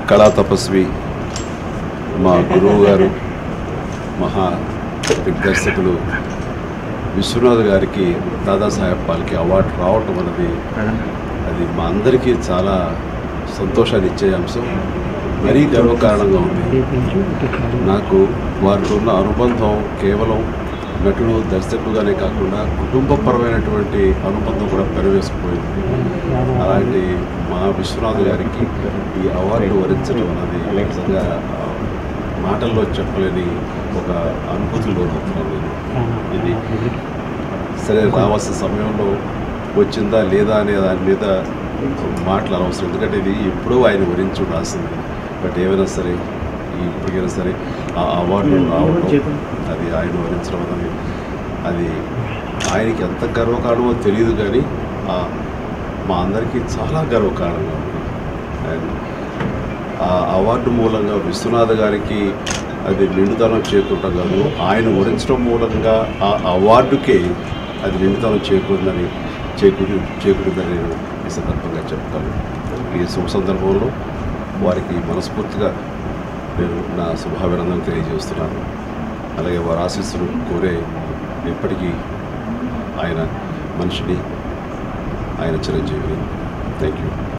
కళా తపస్వి మా గురువు గారు మహా దిగ్దర్శకులు విశ్వనాథ్ గారికి దాదాసాహెబ్ పాల్కే అవార్డు రావటం అనేది అది మా అందరికీ చాలా సంతోషాన్ని ఇచ్చే అంశం మరీ గర్వకారణంగా ఉంది నాకు వారితో ఉన్న అనుబంధం కేవలం నటుడు దర్శకుడుగానే కాకుండా కుటుంబపరమైనటువంటి అనుబంధం కూడా పెరవేసుకుపోయింది అలాంటి మా విశ్వనాథ్ గారికి ఈ అవార్డు వరించడం అనేది నిజంగా ఆ, మాటల్లో చెప్పలేని ఒక అనుభూతి లోనవుతున్నాను నేను ఇది సరే రావాల్సిన సమయంలో వచ్చిందా లేదా అనే దాని మీద మాటలు అనవసరం ఎందుకంటే ఇది ఎప్పుడూ ఆయన గురించి ఉండాల్సింది బట్ ఏమైనా సరే ఇప్పటికైనా సరే ఆ అవార్డు రావడం అది ఆయన వరించడం అనేది అది ఆయనకి ఎంత గర్వకారణమో తెలియదు కానీ ఆ మా అందరికీ చాలా గర్వకారణంగా ఉంది అండ్ ఆ అవార్డు మూలంగా విశ్వనాథ్ గారికి అది నిండుదనం చేకూరటం కాదు ఆయన వరించడం మూలంగా ఆ అవార్డుకే అది నిండుదనం చేకూరిందని చేకూరి చేకూరిందని నేను ఈ సందర్భంగా చెప్తాను ఈ శుభ సందర్భంలో వారికి మనస్ఫూర్తిగా నేను నా శుభాభినందనలు తెలియజేస్తున్నాను అలాగే వారి ఆశీస్సులు కోరే ఎప్పటికీ ఆయన మనిషిని ఆయన చిరంజీవిని థ్యాంక్ యూ